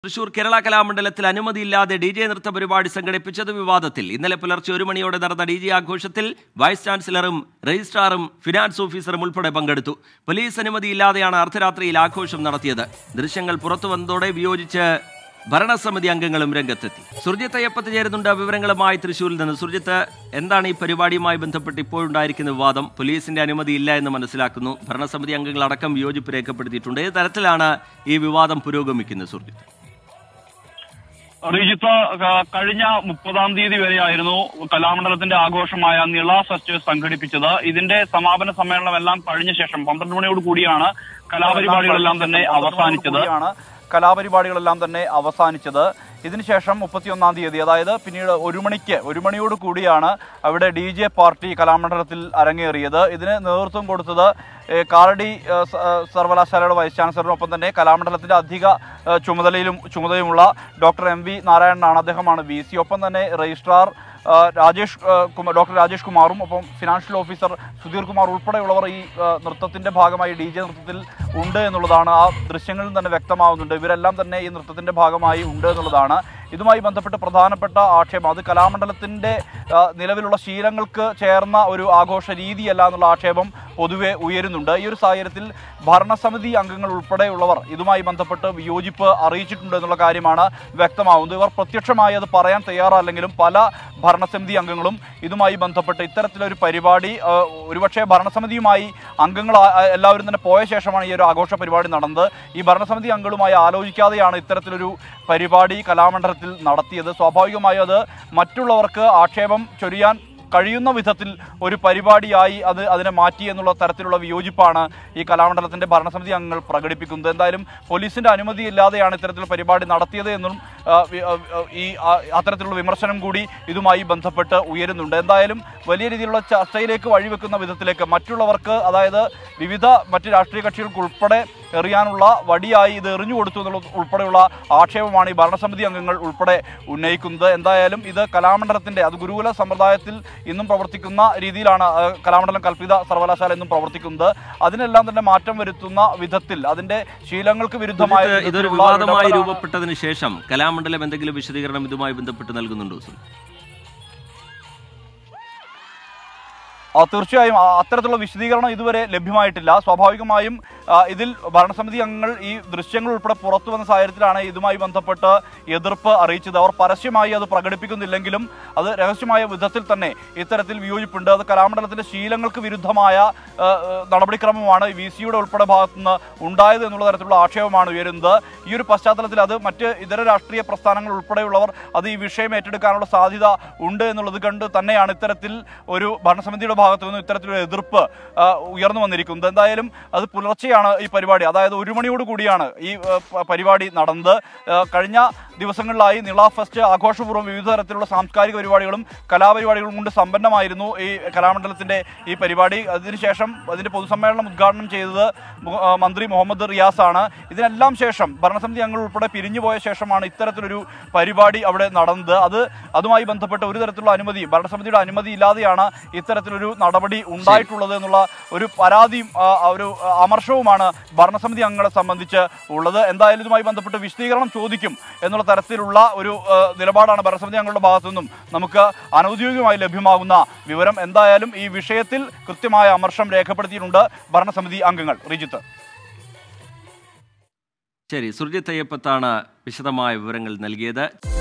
തൃശൂർ കേരള കലാമണ്ഡലത്തിൽ അനുമതിയില്ലാതെ D J നൃത്ത പരിപാടി സംഘടിപ്പിച്ചത് വിവാദത്തിൽ ഇന്നലെ പുലർച്ചെ ഒരു മണിയോടെ നടന്ന ഡി ജെ ആഘോഷത്തിൽ വൈസ് ചാൻസലറും രജിസ്ട്രാറും ഫിനാൻസ് ഓഫീസറും ഉൾപ്പെടെ പങ്കെടുത്തു പോലീസ് അനുമതിയില്ലാതെയാണ് അർദ്ധരാത്രിയിൽ ആഘോഷം നടത്തിയത് ദൃശ്യങ്ങൾ പുറത്തു വന്നതോടെ വിയോജിച്ച് ഭരണസമിതി അംഗങ്ങളും രംഗത്തെത്തി സുർജിത്ത് അയ്യപ്പത്ത് ചേരുന്നുണ്ട് വിവരങ്ങളുമായി തൃശൂരിൽ നിന്ന് സുർജിത്ത് എന്താണ് ഈ പരിപാടിയുമായി ബന്ധപ്പെട്ട് ഇപ്പോഴുണ്ടായിരിക്കുന്ന വിവാദം പോലീസിന്റെ അനുമതി ഇല്ല എന്ന് മനസ്സിലാക്കുന്നു ഭരണസമിതി അംഗങ്ങളടക്കം വിയോജിപ്പ് രേഖപ്പെടുത്തിയിട്ടുണ്ട് ഏത് തരത്തിലാണ് ഈ വിവാദം പുരോഗമിക്കുന്നത് സുർജിത്ത് റിജിത്ത് ക- കഴിഞ്ഞ മുപ്പതാം തീയതി വരെയായിരുന്നു കലാമണ്ഡലത്തിന്റെ ആഘോഷമായ നിള ഫെസ്റ്റ് സംഘടിപ്പിച്ചത് ഇതിന്റെ സമാപന സമ്മേളനം എല്ലാം കഴിഞ്ഞ ശേഷം പന്ത്രണ്ട് മണിയോട് കൂടിയാണ് കലാപരിപാടികളെല്ലാം തന്നെ അവസാനിച്ചത് കൂടിയാണ് കലാപരിപാടികളെല്ലാം തന്നെ അവസാനിച്ചത് ഇതിനുശേഷം മുപ്പത്തിയൊന്നാം തീയതി അതായത് പിന്നീട് ഒരു മണിക്ക് ഒരു മണിയോട് കൂടിയാണ് അവിടെ ഡി ജെ പാർട്ടി കലാമണ്ഡലത്തിൽ അരങ്ങേറിയത് ഇതിന് നേതൃത്വം കൊടുത്തത് ഏഹ്, കാലടി ഏഹ്, സ- ഏഹ്, സർവകലാശാലയുടെ വൈസ് ചാൻസലറിനൊപ്പം തന്നെ കലാമണ്ഡലത്തിന്റെ അധിക ഏഹ്, ചുമതലയിലും ചുമതലയുമുള്ള ഡോക്ടർ എം വി നാരായണനാണ് അദ്ദേഹമാണ് വി സി ഒപ്പം തന്നെ രജിസ്ട്രാർ ആ, രാജേഷ് ആ, കുമാർ ഡോക്ടർ രാജേഷ് കുമാറും ഒപ്പം ഫിനാൻഷ്യൽ ഓഫീസർ സുധീർ കുമാർ ഉൾപ്പെടെയുള്ളവർ ഈ ആ, നൃത്തത്തിന്റെ ഭാഗമായി ഡി ജെ നൃത്തത്തിൽ ഉണ്ട് എന്നുള്ളതാണ് ആ ദൃശ്യങ്ങളിൽ തന്നെ വ്യക്തമാവുന്നുണ്ട് ഇവരെല്ലാം തന്നെ ഈ നൃത്തത്തിന്റെ ഭാഗമായി ഉണ്ട് എന്നുള്ളതാണ് ഇതുമായി ബന്ധപ്പെട്ട് പ്രധാനപ്പെട്ട ആക്ഷേപം അത് കലാമണ്ഡലത്തിന്റെ ആ, നിലവിലുള്ള ശീലങ്ങൾക്ക് ചേർന്ന ഒരു ആഘോഷ രീതിയല്ല എന്നുള്ള ആക്ഷേപം പൊതുവെ ഉയരുന്നുണ്ട് ഈ ഒരു സാഹചര്യത്തിൽ ഭരണസമിതി അംഗങ്ങൾ ഉൾപ്പെടെയുള്ളവർ ഇതുമായി ബന്ധപ്പെട്ട് വിയോജിപ്പ് അറിയിച്ചിട്ടുണ്ട് എന്നുള്ള കാര്യമാണ് വ്യക്തമാവുന്നത് ഇവർ പ്രത്യക്ഷമായി അത് പറയാൻ തയ്യാറല്ലെങ്കിലും പല ഭരണസമിതി അംഗങ്ങളും ഇതുമായി ബന്ധപ്പെട്ട് ഇത്തരത്തിലൊരു പരിപാടി ആ, ഒരുപക്ഷെ ഭരണസമിതിയുമായി അംഗങ്ങൾ ആ- ആ- എല്ലാവരും തന്നെ പോയ ശേഷമാണ് ഈ ഒരു ആഘോഷ പരിപാടി നടന്നത് ഈ ഭരണസമിതി അംഗങ്ങളുമായി ആലോചിക്കാതെയാണ് ഇത്തരത്തിലൊരു പരിപാടി കലാമണ്ഡലത്തിൽ നടത്തിയത് സ്വാഭാവികമായും അത് മറ്റുള്ളവർക്ക് ആക്ഷേപം ചൊരിയാൻ കഴിയുന്ന വിധത്തിൽ ഒരു പരിപാടിയായി അത് അതിനെ മാറ്റി എന്നുള്ള തരത്തിലുള്ള വിയോജിപ്പാണ് ഈ കലാമണ്ഡലത്തിന്റെ ഭരണസമിതി അംഗങ്ങൾ പ്രകടിപ്പിക്കുന്നത് എന്തായാലും പോലീസിന്റെ അനുമതി ഇല്ലാതെയാണ് ഇത്തരത്തിലുള്ള പരിപാടി നടത്തിയത് എന്നും ആ, വി- ആ, ആ, ഈ ആ, അത്തരത്തിലുള്ള വിമർശനം കൂടി ഇതുമായി ബന്ധപ്പെട്ട് ഉയരുന്നുണ്ട് എന്തായാലും വലിയ രീതിയിലുള്ള ചർച്ചയിലേക്ക് വഴിവെക്കുന്ന വിധത്തിലേക്ക് മറ്റുള്ളവർക്ക് അതായത് വിവിധ മറ്റ് രാഷ്ട്രീയ കക്ഷികൾക്ക് ഉൾപ്പെടെ എറിയാനുള്ള വടിയായി ഇത് എറിഞ്ഞു കൊടുത്തു എന്നുള്ള ഉൾപ്പെടെയുള്ള ആക്ഷേപമാണ് ഈ ഭരണസമിതി അംഗങ്ങൾ ഉൾപ്പെടെ ഉന്നയിക്കുന്നത് എന്തായാലും ഇത് കലാമണ്ഡലത്തിന്റെ അത് ഗുരുകുല സമ്പ്രദായത്തിൽ ഇന്നും പ്രവർത്തിക്കുന്ന രീതിയിലാണ് ആ, കലാമണ്ഡലം കൽപ്പിത സർവകലാശാല ഇന്നും പ്രവർത്തിക്കുന്നത് അതിനെല്ലാം തന്നെ മാറ്റം വരുത്തുന്ന വിധത്തിൽ അതിന്റെ ശീലങ്ങൾക്ക് വിരുദ്ധമായ സുജിത്ത്, ഇതൊരു വിധത്തിലുള്ള വിവാദമായി ഇടപെടലാണ് രൂപപ്പെട്ടതിന് ശേഷം കലാമണ്ഡലം എന്തെങ്കിലും വിശദീകരണം ഇതുമായി ബന്ധപ്പെട്ട് നൽകുന്നുണ്ടോ സുജിത്ത്? ആ, തീർച്ചയായും ആ, അത്തരത്തിലുള്ള വിശദീകരണം ഇതുവരെ ലഭ്യമായിട്ടില്ല സ്വാഭാവികമായും ആ, ഇതിൽ ഭരണസമിതി അംഗങ്ങൾ ഈ ദൃശ്യങ്ങൾ ഉൾപ്പെടെ പുറത്തു വന്ന സാഹചര്യത്തിലാണ് ഇതുമായി ബന്ധപ്പെട്ട് എതിർപ്പ് അറിയിച്ചത് അവർ പരസ്യമായി അത് പ്രകടിപ്പിക്കുന്നില്ലെങ്കിലും അത് രഹസ്യമായ വിധത്തിൽ തന്നെ ഇത്തരത്തിൽ വിയോജിപ്പുണ്ട് അത് കലാമണ്ഡലത്തിന്റെ ശീലങ്ങൾക്ക് വിരുദ്ധമായ ആ, ആ, നടപടിക്രമമാണ് വി സിയുടെ ഉൾപ്പെടെ ഭാഗത്തുനിന്ന് ഉണ്ടായത് എന്നുള്ള തരത്തിലുള്ള ആക്ഷേപമാണ് ഉയരുന്നത് ഈ ഒരു പശ്ചാത്തലത്തിൽ അത് മറ്റ് ഇതര രാഷ്ട്രീയ പ്രസ്ഥാനങ്ങൾ ഉൾപ്പെടെയുള്ളവർ അത് ഈ വിഷയം ഏറ്റെടുക്കാനുള്ള സാധ്യത ഉണ്ട് എന്നുള്ളത് കണ്ട് തന്നെയാണ് ഇത്തരത്തിൽ ഒരു ഭരണസമിതിയുടെ ഭാഗത്തു നിന്നും ഇത്തരത്തിലൊരു എതിർപ്പ് ആ, ഉയർന്നു വന്നിരിക്കുന്നത് എന്തായാലും അത് പുലർച്ചെയാണ് ഈ പരിപാടി അതായത് ഒരു മണിയോട് കൂടിയാണ് ഈ ആ, പ- പരിപാടി നടന്നത് ആ, കഴിഞ്ഞ ദിവസങ്ങളിലായി നിള ഫെസ്റ്റ് ആഘോഷപൂർവ്വം വിവിധ തരത്തിലുള്ള സാംസ്കാരിക പരിപാടികളും കലാപരിപാടികളും കൊണ്ട് സമ്പന്നമായിരുന്നു ഈ കലാമണ്ഡലത്തിന്റെ ഈ പരിപാടി അതിനുശേഷം അതിന്റെ പൊതുസമ്മേളനം ഉദ്ഘാടനം ചെയ്തത് മു- ആ, മന്ത്രി മുഹമ്മദ് റിയാസ് ആണ് ഇതിനെല്ലാം ശേഷം ഭരണസമിതി അംഗങ്ങൾ ഉൾപ്പെടെ പിരിഞ്ഞുപോയ ശേഷമാണ് ഇത്തരത്തിലൊരു പരിപാടി അവിടെ നടന്നത് അത് അതുമായി ബന്ധപ്പെട്ട് ഒരു തരത്തിലുള്ള അനുമതി ഭരണസമിതിയുടെ അനുമതി ഇല്ലാതെയാണ് ഇത്തരത്തിലൊരു നടപടി ഉണ്ടായിട്ടുള്ളത് എന്നുള്ള ഒരു പരാതിയും ആ, ആ, ഒരു ആ, അമർഷവുമാണ് ഭരണസമിതി അംഗങ്ങളെ സംബന്ധിച്ച് ഉള്ളത് എന്തായാലും ഇതുമായി ബന്ധപ്പെട്ട് വിശദീകരണം ചോദിക്കും എന്നുള്ള തരത്തിലുള്ള ഒരു ആ, നിലപാടാണ് ഭരണസമിതി അംഗങ്ങളുടെ ഭാഗത്തു നിന്നും നമുക്ക് അനൗദ്യോഗികമായി ലഭ്യമാകുന്ന വിവരം എന്തായാലും ഈ വിഷയത്തിൽ കൃത്യമായ അമർഷം രേഖപ്പെടുത്തിയിട്ടുണ്ട് ഭരണസമിതി അംഗങ്ങൾ റിജിത്ത് ശരി സുർജിത്ത് അയ്യപ്പത്താണ് വിശദമായ വിവരങ്ങൾ നൽകിയത്